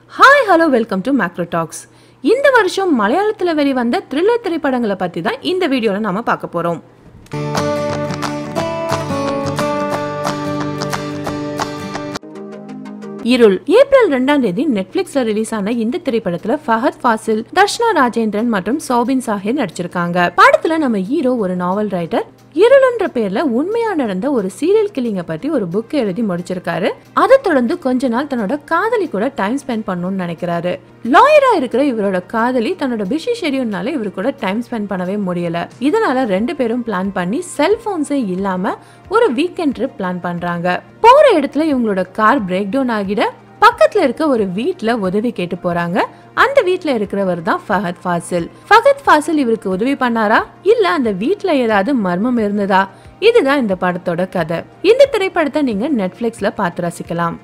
hi hello welcome to macro talks இந்த வருஷம் மலையாளத்தில் வெளிவந்த த்ரில்லர் திரைப்படங்களை பற்றி தான் இந்த வீடியோவில் நாம பார்க்க போகிறோம் இருள் ஏப்ரல் ரெண்டாம் தேதி நெட்ஃபிளிக்ஸ்ல ரிலீஸ் ஆன இந்த திரைப்படத்துல ஃபஹத் ஃபாசில் தர்ஷனா ராஜேந்திரன் மற்றும் சௌபின் சாஹிர் நடிச்சிருக்காங்க படத்துல நம்ம ஹீரோ ஒரு நாவல் ரைட்டர் இருளுன்ற பேர்ல உண்மையா நடந்த ஒரு சீரியல் கில்லிங்க பத்தி ஒரு புக் எழுதி முடிச்சிருக்காரு அதை தொடர்ந்து கொஞ்ச நாள் தன்னோட காதலி கூட டைம் ஸ்பெண்ட் பண்ணணும்னு நினைக்கிறாரு லாயரா இருக்கிற இவரோட காதலி தன்னோட பிஸி ஷெடியூல்னால இவரு கூட டைம் ஸ்பெண்ட் பண்ணவே முடியல இதனால ரெண்டு பேரும் பிளான் பண்ணி செல்போன்ஸே இல்லாம ஒரு வீக்கெண்ட் ட்ரிப் பிளான் பண்றாங்க போற இடத்துல இவங்களோட கார் பிரேக் டவுன் ஆகிட பக்கத்துல இருக்க ஒரு வீட்ல உதவி கேட்டு போறாங்க அந்த வீட்ல இருக்கிறவர் தான் ஃபஹத் ஃபாசில் ஃபஹத் ஃபாசில் இவருக்கு உதவி பண்ணாரா இல்ல அந்த வீட்ல ஏதாவது மர்மம் இருந்ததா இதுதான் இந்த படத்தோட கதை இந்த திரைப்படத்தை நீங்க நெட்ஃபிளிக்ஸ்ல பார்த்து ரசிக்கலாம்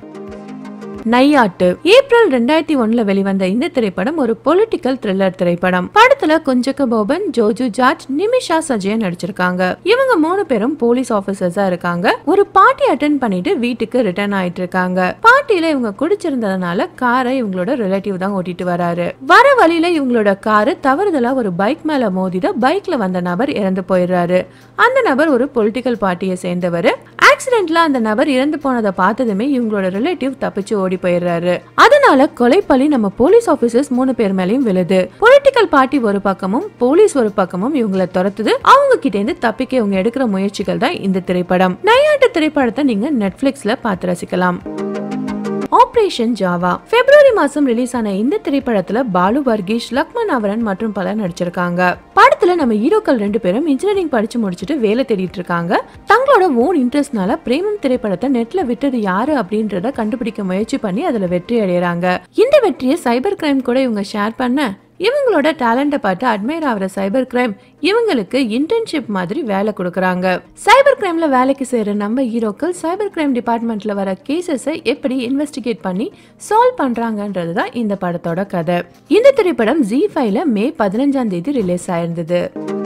நையாட்டு ஏப்ரல் ரெண்டாயிரத்தி ஒண்ணுல வெளிவந்த இந்த திரைப்படம் ஒரு பொலிட்டிக்கல் த்ரில்லர் திரைப்படம் படத்துல குஞ்சக்க போபன் ஜோஜு ஜார்ஜ் நிமிஷா சஜயன் நடிச்சிருக்காங்க இவங்க மூணு பேரும் போலீஸ் ஆபீசர்ஸா இருக்காங்க ஒரு பார்ட்டி அட்டென்ட் பண்ணிட்டு வீட்டுக்கு ரிட்டர்ன் ஆயிட்டு இருக்காங்க பார்ட்டியில இவங்க குடிச்சிருந்ததுனால காரை இவங்களோட ரிலேட்டிவ் தான் ஓட்டிட்டு வராரு வர வழியில இவங்களோட காரு தவறுதலா ஒரு பைக் மேல மோதிட பைக்ல வந்த நபர் இறந்து போயிடுறாரு அந்த நபர் ஒரு பொலிட்டிக்கல் பார்ட்டியை சேர்ந்தவர் ஆக்சிடென்ட்ல அந்த நபர் இறந்து போனதை பார்த்ததுமே இவங்களோட ரிலேட்டிவ் தப்பிச்சு ஓடி போயிடுறாரு அதனால கொலைப்பழி நம்ம போலீஸ் ஆபீசர்ஸ் மூணு பேர் மேலயும் விழுது பொலிட்டிக்கல் பார்ட்டி ஒரு பக்கமும் போலீஸ் ஒரு பக்கமும் இவங்கள துரத்துது அவங்க கிட்ட இருந்து தப்பிக்க இவங்க எடுக்கிற முயற்சிகள் தான் இந்த திரைப்படம் நையாட்டு திரைப்படத்தை நீங்க நெட்ஃபிளிக்ஸ்ல பார்த்து ரசிக்கலாம் ஆபரேஷன் ஜாவா பிப்ரவரி மாசம் ரிலீஸ் ஆன இந்த திரைப்படத்துல பாலு வர்கீஷ் லக்மன் அவரன் மற்றும் பலர் நடிச்சிருக்காங்க படத்துல நம்ம ஹீரோக்கள் ரெண்டு பேரும் இன்ஜினியரிங் படிச்சு முடிச்சுட்டு வேலை தேடிட்டு இருக்காங்க தங்களோட ஓன் இன்ட்ரெஸ்ட்னால பிரேமம் திரைப்படத்தை நெட்ல விட்டது யாரு அப்படின்றத கண்டுபிடிக்க முயற்சி பண்ணி அதுல வெற்றி அடையறாங்க இந்த வெற்றியை சைபர் கிரைம் கூட இவங்க ஷேர் பண்ண இவங்களோட டேலண்ட்டை பார்த்து அட்மையர் ஆகிற சைபர் கிரைம் இவங்களுக்கு இன்டர்ன்ஷிப் மாதிரி வேலை கொடுக்குறாங்க சைபர் கிரைம்ல வேலைக்கு செய்யற நம்ம ஹீரோக்கள் சைபர் கிரைம் டிபார்ட்மெண்ட்ல வர கேசஸை எப்படி இன்வெஸ்டிகேட் பண்ணி சால்வ் பண்றாங்கன்றது தான் இந்த படத்தோட கதை இந்த திரைப்படம் ஜி ஃபைவ்ல மே பதினஞ்சாம் தேதி ரிலீஸ் ஆயிருந்தது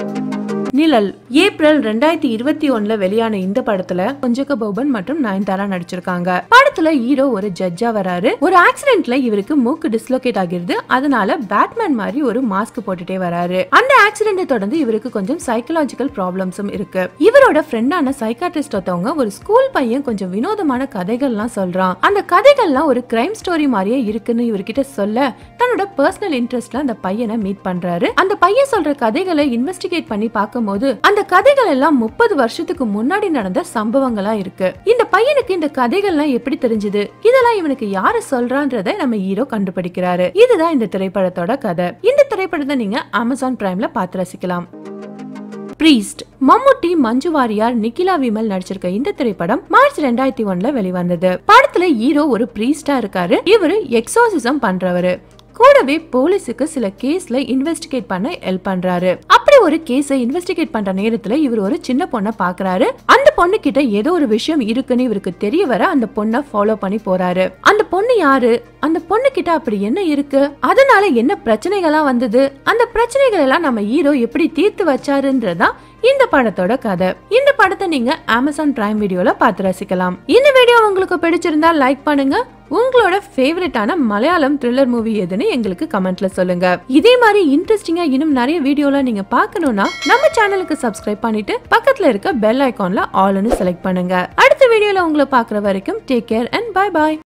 நிழல் ஏப்ரல் ரெண்டாயிரத்தி இருபத்தி ஒண்ணுல வெளியான இந்த படத்துல கொஞ்சக்க போபன் மற்றும் நயன்தாரா நடிச்சிருக்காங்க படத்துல ஹீரோ ஒரு ஜட்ஜா வராரு ஒரு ஆக்சிடென்ட்ல இவருக்கு மூக்கு டிஸ்லோகேட் ஆகிருது அதனால பேட்மேன் மாதிரி ஒரு மாஸ்க் போட்டுட்டே வராரு அந்த ஆக்சிடென்ட்டை தொடர்ந்து இவருக்கு கொஞ்சம் சைக்கலாஜிக்கல் ப்ராப்ளம்ஸும் இருக்கு இவரோட ஃப்ரெண்டான சைக்காட்ரிஸ்ட் ஒருத்தவங்க ஒரு ஸ்கூல் பையன் கொஞ்சம் வினோதமான கதைகள்லாம் சொல்றான் அந்த கதைகள்லாம் ஒரு கிரைம் ஸ்டோரி மாதிரியே இருக்குன்னு இவர்கிட்ட சொல்ல தன்னோட பர்சனல் இன்ட்ரெஸ்ட்ல அந்த பையனை மீட் பண்றாரு அந்த பையன் சொல்ற கதைகளை இன்வெஸ்டிகேட் பண்ணி பார்க்கும்போது அந்த கதைகள் எல்லாம் முப்பது வருஷத்துக்கு முன்னாடி நடந்த சம்பவங்களா இருக்கு இந்த பையனுக்கு இந்த கதைகள்லாம் எப்படி தெரிஞ்சது இதெல்லாம் இவனுக்கு யாரு சொல்றான்றதை நம்ம ஹீரோ கண்டுபிடிக்கிறாரு இதுதான் இந்த திரைப்படத்தோட கதை இந்த திரைப்படத்தை நீங்க அமேசான் பிரைம்ல பார்த்து ரசிக்கலாம் பிரீஸ்ட் மம்முட்டி மஞ்சு வாரியார் நிக்கிலா விமல் நடிச்சிருக்க இந்த திரைப்படம் மார்ச் ரெண்டாயிரத்தி ஒண்ணுல வெளிவந்தது படத்துல ஹீரோ ஒரு பிரீஸ்டா இருக்காரு இவரு எக்ஸாசிசம் பண்றவரு கூடவே போலீஸுக்கு சில கேஸ்ல இன்வெஸ்டிகேட் பண்ண ஹெல்ப் பண்றாரு அப்படி ஒரு கேஸை இன்வெஸ்டிகேட் பண்ற நேரத்துல இவர் ஒரு சின்ன பொண்ணை பாக்குறாரு அந்த பொண்ணு கிட்ட ஏதோ ஒரு விஷயம் இருக்குன்னு இவருக்கு தெரிய வர அந்த பொண்ணை ஃபாலோ பண்ணி போறாரு அந்த பொண்ணு யாரு அந்த பொண்ணு கிட்ட அப்படி என்ன இருக்கு அதனால என்ன பிரச்சனைகள்லாம் வந்தது அந்த பிரச்சனைகள் எல்லாம் நம்ம ஹீரோ எப்படி தீர்த்து வச்சாருன்றதா இந்த படத்தோட கதை இந்த படத்தை நீங்க அமேசான் பிரைம் வீடியோல பார்த்து ரசிக்கலாம் இந்த வீடியோ உங்களுக்கு பிடிச்சிருந்தா லைக் பண்ணுங்க உங்களோட ஃபேவரட்டான மலையாளம் த்ரில்லர் மூவி எதுன்னு எங்களுக்கு கமெண்ட்ல சொல்லுங்க இதே மாதிரி இன்ட்ரெஸ்டிங்கா இன்னும் நிறைய வீடியோலாம் நீங்க பார்க்கணும்னா நம்ம சேனலுக்கு சப்ஸ்கிரைப் பண்ணிட்டு பக்கத்துல இருக்க பெல் ஐகான்ல ஆல்னு செலக்ட் பண்ணுங்க அடுத்த வீடியோல உங்களை பார்க்குற வரைக்கும் take care and bye bye